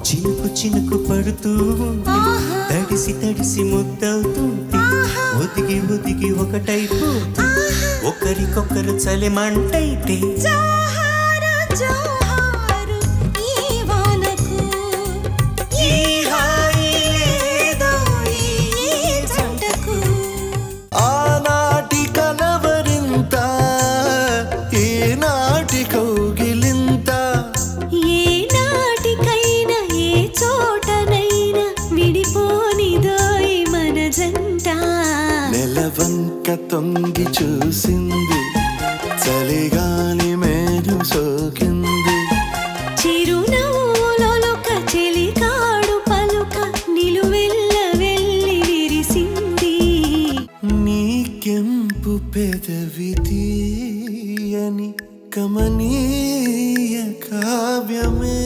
చినుకు చినుకు పడుతూ ఉంటే తడిసి తడిసి ముద్దవుతుంటే ఒదిగి ఒదిగి ఒకటైపోతే ఒకరికొకరు చలిమంటైతే జోహారు జోహారు ఈ వానకు ఈ హాయి లేదో ఈ జంటకు ఆనాటి కలవరింత ఈనాటి కౌగిలింత ఏ నాటికైనా ఏ చోటనైనా విడిపోనిదోయ్ మన జంట నెలవంక తొంగి చూసింది చలిగాలి మేలు సోకింది చిరునవ్వులొక చెలికాడు పలుక నిలువెల్ల వెళ్ళి విరిసింది నీకెంపు పెదవి తీయని కమనీయ కావ్యమే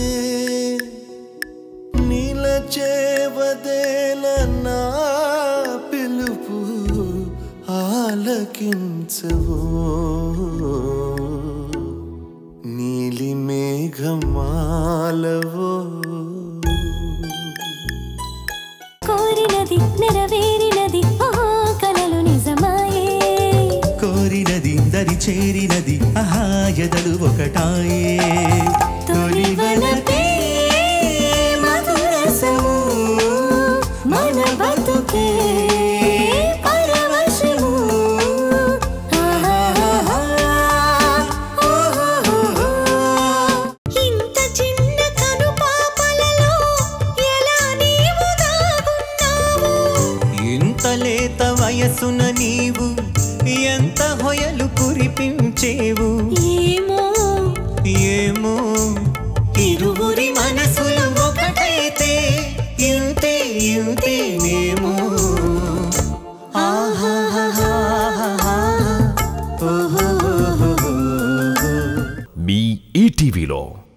నిలచేవదేల నా పిలుపు ఆలకించవో నీలి మేఘమాలవో కోరినది నెరవేరినది ఓ కలలు నిజమాయే కోరినది దరి చేరినది ఆహా ఎదలు ఒకటాయే తొలివలపే మధురసము మన బతుకే పరవశము ఆహాహా, ఓహోహో. ఇంత చిన్న కనుపాపలలో ఎలా నీవు దాగున్నావు ఇంత లేత వయసున నీవు ఎంత హొయలు కురిపించేవు ఏమో ఏమో ఇరువురి మనసులు ఒకటైతే ఇంతే ఇంతేనేమో ఆహాహాహాహా. ఓహోహోహోహో. మీ ఈటీవీలో